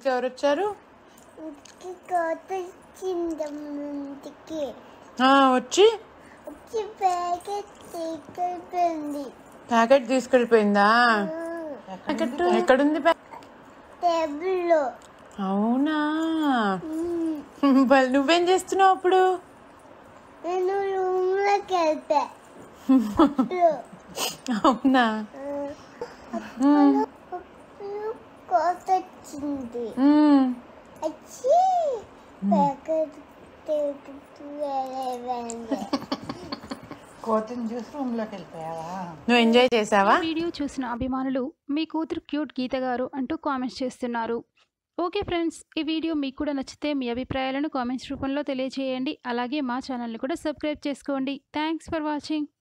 ఇంటికి ఎవరు వచ్చారు ఇంటికి కోత చిందమ్మంటికి ఆ, వచ్చి వచ్చి ప్యాకెట్ తీసుకెళ్ళిపోయింది ప్యాకెట్ తీసుకెళ్ళిపోయిందా ప్యాకెట్ ఎక్కడుంది ప్యా- టేబుల్లో అవునా మ్మ్. మరి నువ్వేం చేస్తున్నావు అప్పుడు నేను రూమ్లోకి వెళ్తా అప్పుడు అవునా అప్పుడు కోత వచ్చింది మ్మ్. వచ్చి ప్యాకెట్ తీసుకెళ్ళిపోయింది కోతిని చూసి రూమ్లోకి వెళ్ళిపోయావా నువ్వు ఎంజాయ్ చేసావా వీడియో చూసిన అభిమానులు మీ కూతురు క్యూట్ గీత గారు అంటూ కామెంట్స్ చేస్తున్నారు ఓకే ఫ్రెండ్స్ ఈ వీడియో మీకు కూడా నచ్చితే మీ అభిప్రాయాలను కామెంట్స్ రూపంలో తెలియజేయండి అలాగే మా ఛానల్ని కూడా సబ్స్క్రైబ్ చేసుకోండి థ్యాంక్స్ ఫర్ వాచింగ్